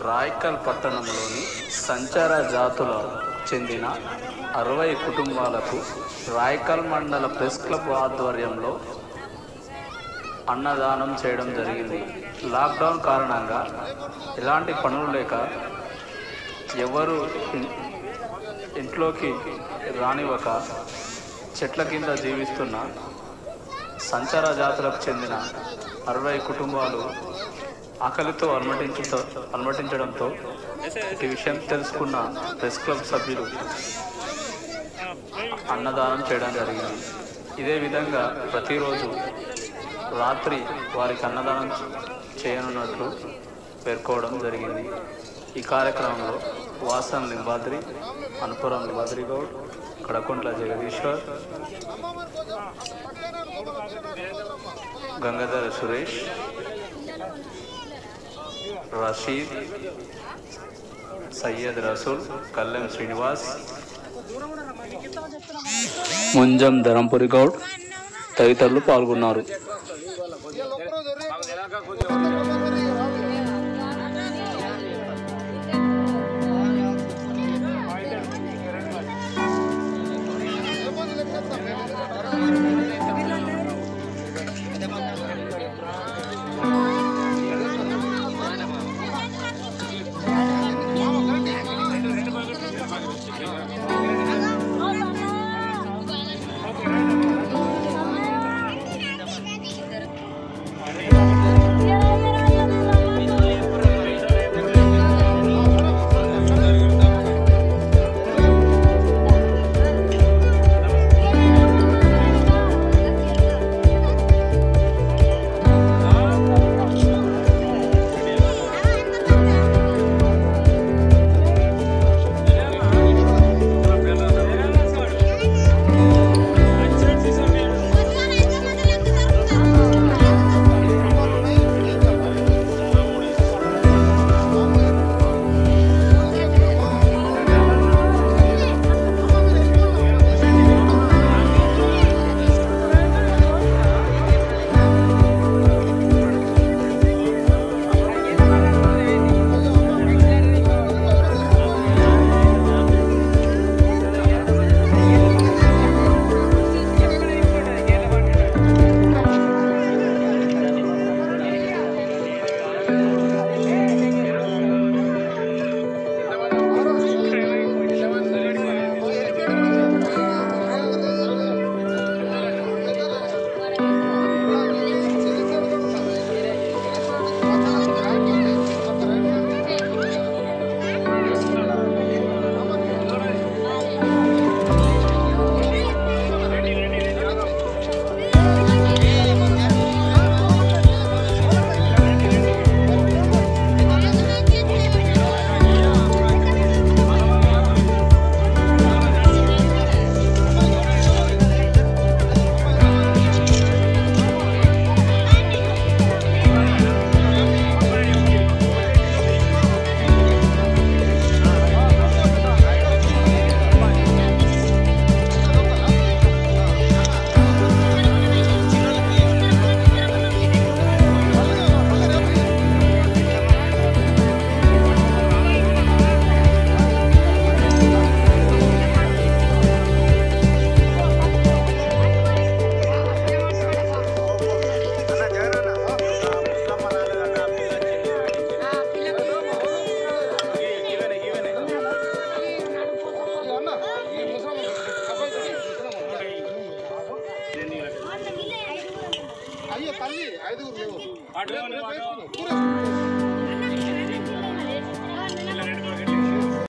రాయ్కల్ పట్టణంలోని సంచార జాతుల చెందిన అరవై కుటుంబాలకు రాయ్కల్ మండల ప్రెస్ క్లబ్ ఆధ్వర్యంలో అన్నదానం చేయడం జరిగింది లాక్డౌన్ కారణంగా ఎలాంటి పనులు లేక ఎవరు ఇన్- ఇంట్లోకి రానివ్వక చెట్ల కింద జీవిస్తున్న సంచార జాతులకు చెందిన అరవై కుటుంబాలు ఆకలితో అలమటించుతో అలమటించడంతో ఈ విషయం తెలుసుకున్న ప్రెస్ క్లబ్ సభ్యులు అన్నదానం చేయడం జరిగింది ఇదే విధంగా ప్రతిరోజు రాత్రి వారికి అన్నదానం చేయనున్నట్లు పేర్కోవడం జరిగింది ఈ కార్యక్రమంలో వాసన్ లింబాద్రి అనుపురం లింబాద్రి గౌడ్ కడకుంట్ల జగదీశ్వర్ గంగాధర సురేష్ రషీద్ సయ్యద్ రసూల్ కల్లెం శ్రీనివాస్ ముంజం ధరంపురి గౌడ్ తదితరులు పాల్గొన్నారు అయ్యో తల్లి ఐదుగురు లేవు. రేపు వేసుకున్నాం. కూర వేసుకున్నాం.